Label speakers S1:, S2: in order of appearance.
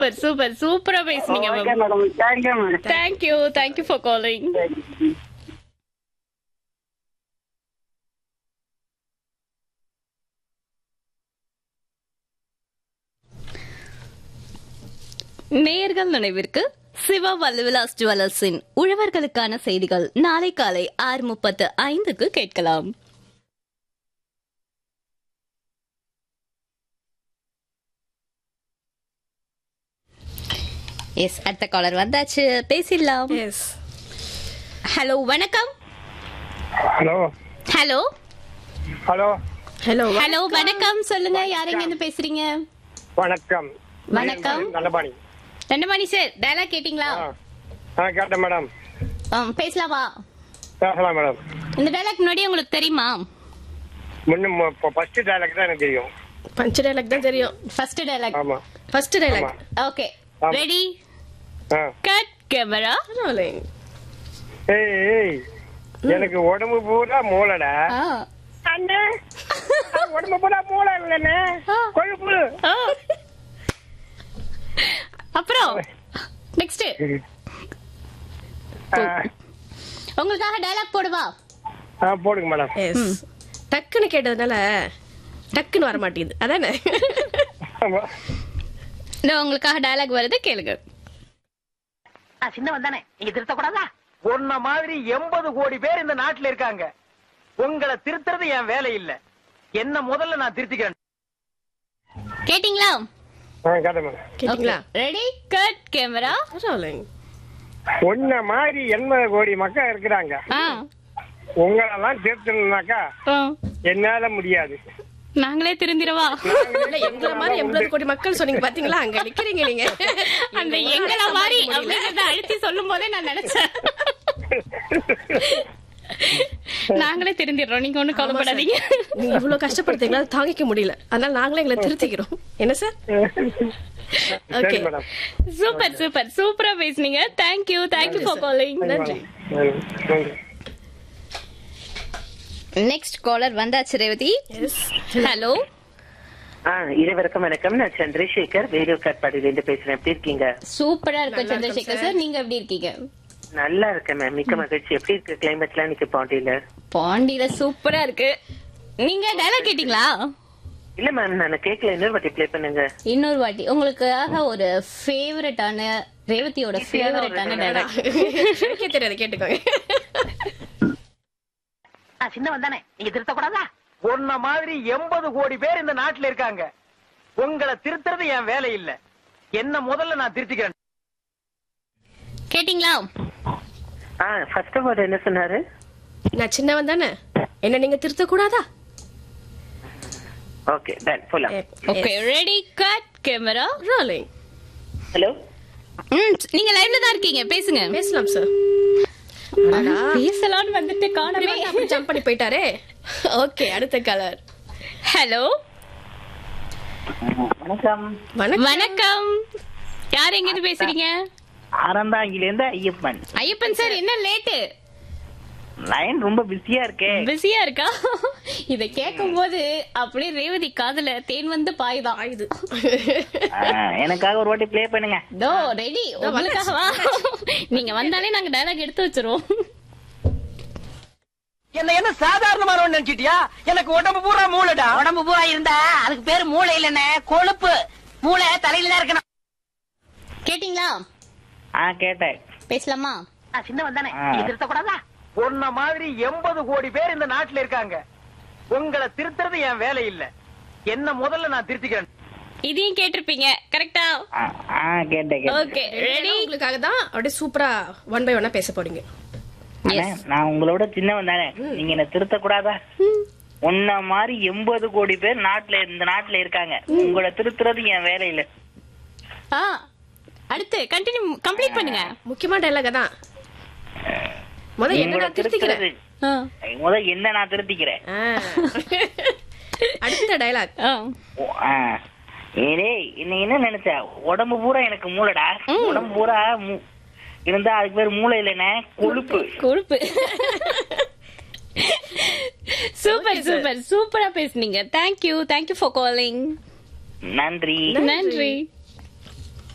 S1: Super super சூப்பரா பேசுனீங்க
S2: okay
S1: ma'am
S2: madam thank you madam
S1: thank you thank you for calling நேர்கள் நினைவிற்கு சிவா வல்லுவிலாஸ் ஜுவல்லர்ஸின் உழவர்களுக்கான செய்திகள் நாளை காலை ஆறு முப்பத்து ஐந்துக்கு கேட்கலாம் எஸ் அடுத்த காலர் வந்தாச்சு பேசிடலாம்
S3: எஸ்
S1: ஹலோ வணக்கம்
S4: hello
S1: hello
S4: hello
S3: hello
S1: hello வணக்கம் சொல்லுங்க யாரெங்க இருந்து பேசுறீங்க
S4: வணக்கம்
S1: வணக்கம்
S4: நல்லபாணி
S1: ரெண்டு சார் டயலாக் கேட்டிங்களா
S4: ஆ ஆ கேட்டேன் மேடம்
S1: ஆம், பேசலாமா
S4: பேசலாம் மேடம்
S1: இந்த டயலாக் முன்னாடி உங்களுக்கு தெரியுமா
S4: முன்னும் இப்போ ஃபர்ஸ்ட் டைலாக் தான் எனக்கு தெரியும்
S3: பஞ்ச் டைலாக் தான் தெரியும்
S1: ஃபர்ஸ்ட் டயலாக்
S4: ஆமா
S3: ஃபர்ஸ்ட் டைலாக்
S4: ஆமா.
S1: ஓகே
S4: ஆமா.
S1: ரெடி
S4: ஆ
S1: கட் கேமரா
S4: ஏய் ஏய் எனக்கு உடம்பு பூரா மூளைடா அண்ணே உடம்பு பூரா மூளை இல்லைண்ணே
S1: ஆ.
S4: கொழுப்பு
S1: அப்புறம் நெக்ஸ்ட்
S4: ஆ,
S1: உங்களுக்காக டயலாக் போடுவா
S4: ஆ போடுங்க மேடம்
S3: எஸ் டக்குன்னு கேட்டதுனால டக்குன்னு வர மாட்டேங்குது அதானே
S4: ஆமா.
S1: இந்த உங்களுக்காக டயலாக் வருது கேளுங்க
S5: நான் சின்னவன் தானே நீங்க திருத்தக்கூடாதா
S6: உன்ன மாதிரி எண்பது கோடி பேர் இந்த நாட்டுல இருக்காங்க உங்களை திருத்துறது என் வேலை இல்ல என்ன முதல்ல நான் திருத்திக்கிறேன்
S1: கேட்டிங்களா
S4: ஆ கேட்டேன் மேடம்
S3: கேட்டீங்களா
S1: ரெடி கட் கேமரா
S3: பரவாயில்லைங்க
S4: உன்ன மாதிரி எண்பது கோடி மக்கள் இருக்கிறாங்க
S1: ஆ
S4: உங்களெல்லாம் திருத்தணும்னாக்கா
S1: ஆ.
S4: என்னால முடியாது
S1: நாங்களே திருந்திரவா
S3: இல்ல எங்களை மாதிரி எண்பது கோடி மக்கள் சொன்னீங்க பாத்தீங்களா அங்க நிக்கிறீங்க நீங்க
S1: அந்த எங்கள மாதிரி அப்படிங்கறத அழுத்தி சொல்லும் போதே நான் நினைச்சேன் நாங்களே திருந்திடுறோம் நீங்க ஒண்ணும் கவலைப்படாதீங்க
S3: நீங்க இவ்வளவு கஷ்டப்படுத்தீங்களா அதை தாங்கிக்க முடியல அதனால நாங்களே எங்களை திருத்திக்கிறோம் என்ன சார்
S4: சரி
S3: ஓகே
S4: மேடம்
S1: சூப்பர் சூப்பர் சூப்பரா பேசுனீங்க தேங்க்யூ தேங்க்யூ ஃபார் காலிங்
S3: நன்றி
S4: நன்றி நன்றி
S1: நெக்ஸ்ட் காலர் வந்தாச்சு ரேவதி ஹலோ
S5: ஆ இருவருக்கும் வணக்கம் நான் சந்திரசேகர் வேலூர் காட்பாடியில இருந்து பேசுறேன் எப்படி இருக்கீங்க
S1: சூப்பரா இருக்கு சந்திரசேகர் சார் நீங்க எப்படி இருக்கீங்க
S5: நல்லா இருக்கேன் மேம் மிக்க மகிழ்ச்சி எப்படி இருக்கு கிளைமேட்லாம் இன்னைக்கு பாண்டியில
S1: பாண்டியில சூப்பரா இருக்கு நீங்க டயலாக் கேட்டீங்களா
S5: இல்ல மேம் நான் கேட்கல இன்னொரு வாட்டி ப்ளே பண்ணுங்க
S1: இன்னொரு வாட்டி உங்களுக்காக ஒரு ஃபேவரட்டான ரேவதியோட ஃபேவரட்டான டயலாக்
S3: எனக்கே தெரியாது கேட்டுக்கோங்க
S5: நான் சின்னவன் தானே நீங்க திருத்தக்கூடாதா
S6: உன்ன மாதிரி எண்பது கோடி பேர் இந்த நாட்டுல இருக்காங்க உங்களை திருத்துறது என் வேலை இல்ல என்ன முதல்ல நான் திருத்திக்கிறேன்
S1: கேட்டீங்களா
S5: ஆ ஃபர்ஸ்ட் வேர்ட் என்ன சொன்னாரு
S3: நான் சின்னவன் தானே என்ன நீங்க திருத்த கூடாதா
S5: ஓகே டன் போலாம்
S1: okay ready cut camera
S3: rolling
S5: hello
S1: ம் நீங்க லைவ்ல தான் இருக்கீங்க பேசுங்க
S3: பேசலாம் சார்
S1: பேசலாம்னு வந்துட்டு காணவே
S3: ஜம்ப் பண்ணி போயிட்டாரே ஓகே அடுத்த கலர்
S1: ஹலோ
S7: வணக்கம்
S3: வணக்கம்
S1: வணக்கம் யார் எங்க இருந்து பேசுறீங்க
S7: அறந்தாங்கில இருந்து ஐயப்பன்
S1: ஐயப்பன் சார் என்ன லேட்டு
S7: லைன் ரொம்ப பிஸியா இருக்கே
S1: பிஸியா இருக்கா இத கேட்கும் போது அப்படியே ரேவதி காதுல தேன் வந்து பாயுதான்
S3: ஆயுது
S7: ஆ, எனக்காக ஒரு வாட்டி ப்ளே பண்ணுங்க
S1: தோ ரெடி உங்களுக்காக வா நீங்க வந்தாலே நாங்க டயலாக் எடுத்து வச்சிருவோம்
S6: என்ன என்ன சாதாரணமானவன் நினைச்சிட்டியா எனக்கு உடம்பு பூரா மூளைடா
S5: உடம்பு பூரா இருந்தா அதுக்கு பேரு மூளை இல்லன்னு கொழுப்பு மூளை தலையில தான் இருக்கணும்
S1: கேட்டீங்களா
S7: ஆ கேட்டேன்
S1: பேசலாமா
S5: நான் சின்னவன் தானே
S7: ஆ.
S5: நீங்க திருத்தக்கூடாதா
S6: உன்ன மாதிரி எண்பது கோடி பேர் இந்த நாட்டுல இருக்காங்க உங்களை திருத்துறது என் வேலை இல்ல என்ன முதல்ல நான் திருத்திக்கிறேன்
S1: இதையும் கேட்டிருப்பீங்க கரெக்டா
S7: ஆ, ஆ கேட்டேன் கேட்டேன்
S1: ஓகே ரெடி
S3: உங்களுக்காக தான் அப்படியே சூப்பரா ஒன் பை ஒன்னா பேச போறீங்க
S7: அண்ணே, நான் உங்களோட சின்னவன் தானே நீங்க என்ன திருத்த கூடாதா உன்ன மாதிரி எண்பது கோடி பேர் நாட்டுல இந்த நாட்டுல இருக்காங்க உங்களை திருத்துறது என் வேலை இல்ல
S1: ஆ அடுத்து கண்டினியூ கம்ப்ளீட் பண்ணுங்க
S3: முக்கியமான டைலாக தான் முத என்ன
S7: உங்களை
S3: நான் திருத்திக்கிறேன்
S7: திருத்துறது
S1: ஆ.
S7: முத என்ன நான் திருத்திக்கிறேன்
S3: ஆ. அடுத்த டைலாக்
S1: ஆ.
S7: ஓ, ஆ. ஏடேய் நீ என்ன நினைச்ச உடம்பு பூரா எனக்கு மூளைடா உடம்பு பூரா மூ- இருந்தா அதுக்கு பேர் மூளை இல்லைண்ணே கொழுப்பு
S1: கொழுப்பு சூப்பர் சூப்பர் சூப்பரா பேசுனீங்க தேங்க்யூ தேங்க்யூ ஃபார் காலிங்
S7: நன்றி
S1: நன்றி